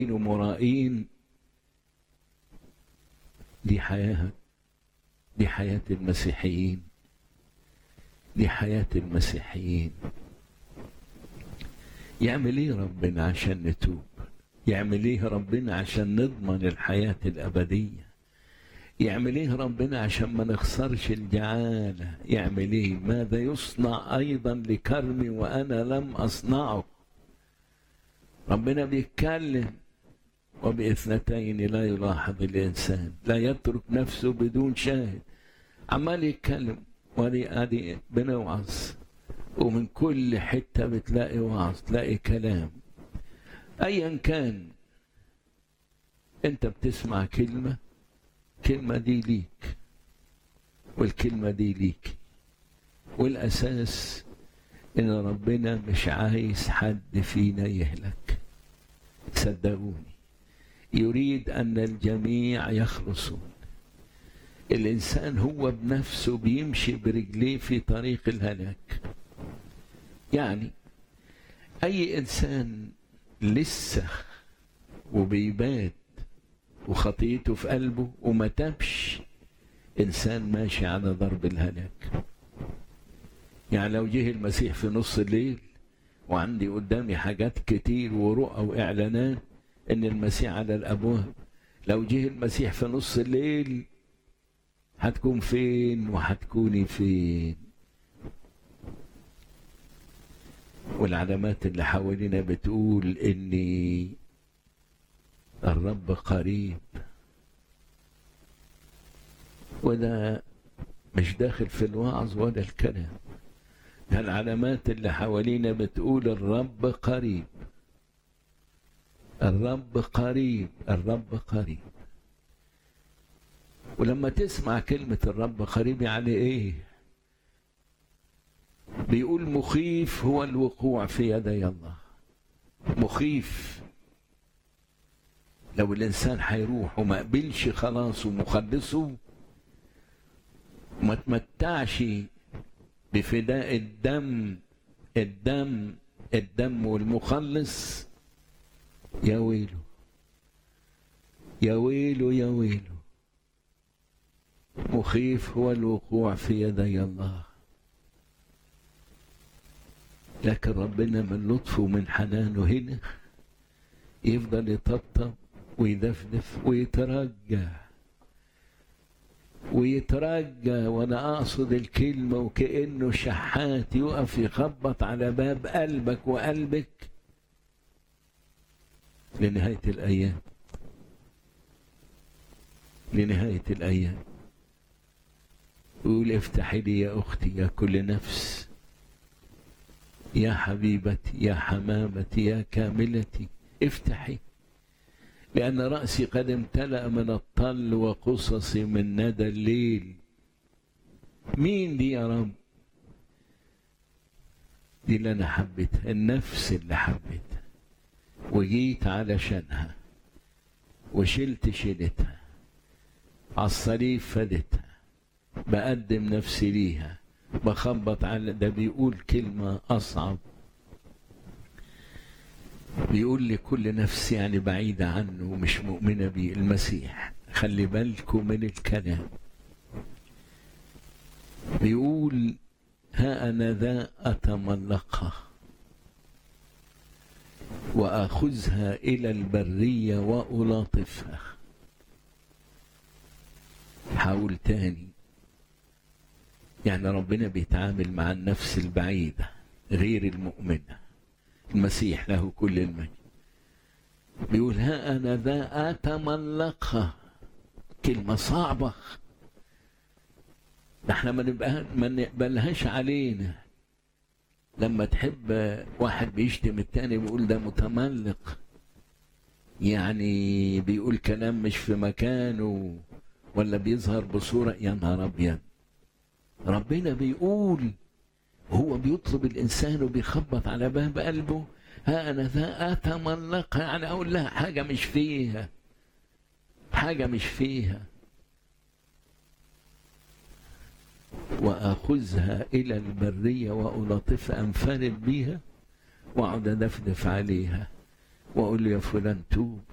ومرائين دي حياة دي حياة المسيحيين دي حياة المسيحيين يعمل ايه ربنا عشان نتوب يعمل ايه ربنا عشان نضمن الحياة الأبدية يعمل ايه ربنا عشان ما نخسرش الجعالة يعمل ايه ماذا يصنع أيضا لكرمي وأنا لم أصنعه ربنا بيتكلم وباثنتين لا يلاحظ الإنسان لا يترك نفسه بدون شاهد عمال يتكلم ودي ادي بنوعظ ومن كل حتة بتلاقي وعظ تلاقي كلام ايا كان انت بتسمع كلمة كلمة دي ليك والكلمة دي ليك والاساس ان ربنا مش عايز حد فينا يهلك صدقوني يريد ان الجميع يخلصون الانسان هو بنفسه بيمشي برجليه في طريق الهلاك يعني اي انسان لسه وبيبات وخطيته في قلبه وما تبش انسان ماشي على ضرب الهلاك يعني لو جه المسيح في نص الليل وعندي قدامي حاجات كتير ورؤى واعلانات ان المسيح على الابواب لو جه المسيح في نص الليل هتكون فين وهتكوني فين والعلامات اللي حوالينا بتقول اني الرب قريب وده مش داخل في الوعظ ولا الكلام ده العلامات اللي حوالينا بتقول الرب قريب الرب قريب الرب قريب ولما تسمع كلمة الرب قريب يعني ايه بيقول مخيف هو الوقوع في يدي الله مخيف لو الانسان هيروح وما قبلش خلاص ومخلصه وما تمتعش بفداء الدم الدم الدم والمخلص يا ويله يا ويله يا ويله مخيف هو الوقوع في يدي الله لكن ربنا من لطفه ومن حنانه هنا يفضل يطبطب ويدفدف ويترجى ويترجى وانا اقصد الكلمه وكانه شحات يقف يخبط على باب قلبك وقلبك لنهايه الايام لنهايه الايام يقول افتحي لي يا اختي يا كل نفس يا حبيبتي يا حمامتي يا كاملتي افتحي لأن رأسي قد امتلأ من الطل وقصصي من ندى الليل مين دي يا رب دي اللي أنا حبيتها النفس اللي حبيتها وجيت علشانها وشلت شيلتها على الصليب فدتها بقدم نفسي ليها بخبط على ده بيقول كلمة أصعب بيقول لكل نفس يعني بعيدة عنه ومش مؤمنة بيه المسيح خلي بالكم من الكلام بيقول ها أنا ذا أتملقها وآخذها إلى البرية وألاطفها حاول تاني يعني ربنا بيتعامل مع النفس البعيدة غير المؤمنة المسيح له كل المجد بيقول ها أنا ذا أتملقها كلمة صعبة احنا ما نبقى ما نقبلهاش علينا لما تحب واحد بيشتم التاني بيقول ده متملق يعني بيقول كلام مش في مكانه ولا بيظهر بصورة يا نهار أبيض ربنا بيقول هو بيطلب الانسان وبيخبط على باب قلبه ها انا ذا اتملقها يعني اقول لها حاجه مش فيها حاجه مش فيها واخذها الى البريه والطف انفرد بيها واقعد ادفدف عليها واقول له يا فلان توب